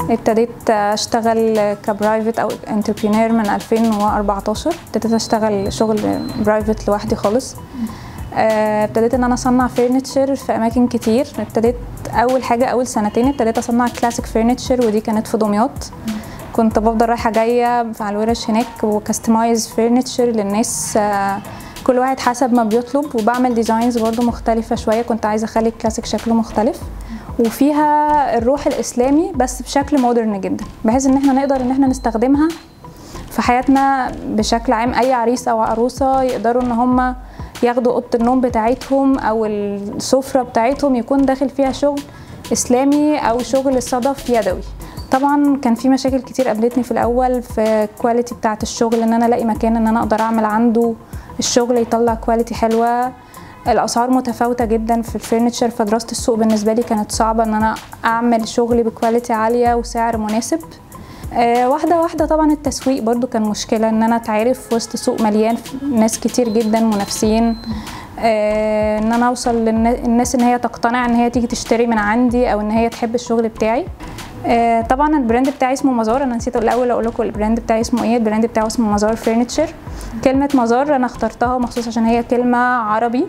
ابتديت اشتغل كبرايفت او انتربرينور من 2014 ابتديت اشتغل شغل برايفت لوحدي خالص آه، ابتديت ان انا اصنع فرنتشر في اماكن كتير ابتديت اول حاجه اول سنتين ابتديت اصنع كلاسيك فرنتشر ودي كانت في دمياط كنت بفضل رايحه جايه على الورش هناك وكستمايز فرنتشر للناس آه، كل واحد حسب ما بيطلب وبعمل ديزاينز برضو مختلفه شويه كنت عايزه اخلي الكلاسيك شكله مختلف وفيها الروح الاسلامي بس بشكل مودرن جدا بحيث ان احنا نقدر ان احنا نستخدمها في حياتنا بشكل عام اي عريس او عروسه يقدروا ان هم ياخدوا اوضه النوم بتاعتهم او السفره بتاعتهم يكون داخل فيها شغل اسلامي او شغل صدف يدوي طبعا كان في مشاكل كتير قابلتني في الاول في الكواليتي بتاعه الشغل ان انا الاقي مكان ان انا اقدر اعمل عنده الشغل يطلع كواليتي حلوه الاسعار متفاوته جدا في الفرنتشر فدراسه السوق بالنسبه لي كانت صعبه ان انا اعمل شغلي بكواليتي عاليه وسعر مناسب آه، واحدة واحدة طبعا التسويق برضو كان مشكلة ان انا اتعرف في وسط سوق مليان ناس كتير جدا منافسين آه، ان انا اوصل للناس ان هي تقتنع ان هي تيجي تشتري من عندي او ان هي تحب الشغل بتاعي آه، طبعا البراند بتاعي اسمه مزار انا نسيت الاول اقول لكم البراند بتاعي اسمه ايه البراند بتاعه اسمه مزار فرنتشر كلمة مزار انا اخترتها مخصوص عشان هي كلمة عربي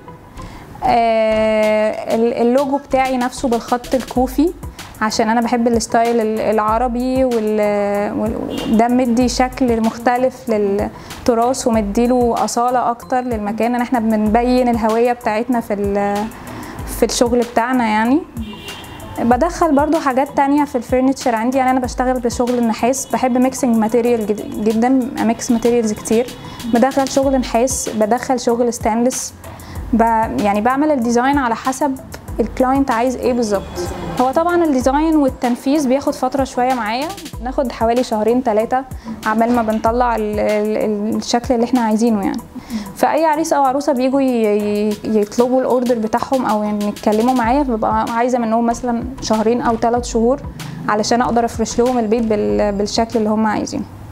اللوجو بتاعي نفسه بالخط الكوفي عشان انا بحب الستايل العربي وده مدي شكل مختلف للتراث ومديله اصاله اكتر للمكان ان احنا بنبين الهويه بتاعتنا في في الشغل بتاعنا يعني بدخل برضو حاجات تانية في الفرنتشر عندي يعني انا بشتغل بشغل النحاس بحب ميكسنج ماتيريال جدا اميكس ماتيريالز كتير بدخل شغل نحاس بدخل شغل ستانلس يعني بعمل الديزاين على حسب الكلاينت عايز ايه بالظبط هو طبعا الديزاين والتنفيذ بياخد فتره شويه معايا ناخد حوالي شهرين ثلاثه عمال ما بنطلع الشكل اللي احنا عايزينه يعني فاي عريس او عروسه بيجوا يطلبوا الاوردر بتاعهم او يعني يتكلموا معايا ببقى عايزه منهم مثلا شهرين او ثلاث شهور علشان اقدر افرش لهم البيت بالشكل اللي هم عايزينه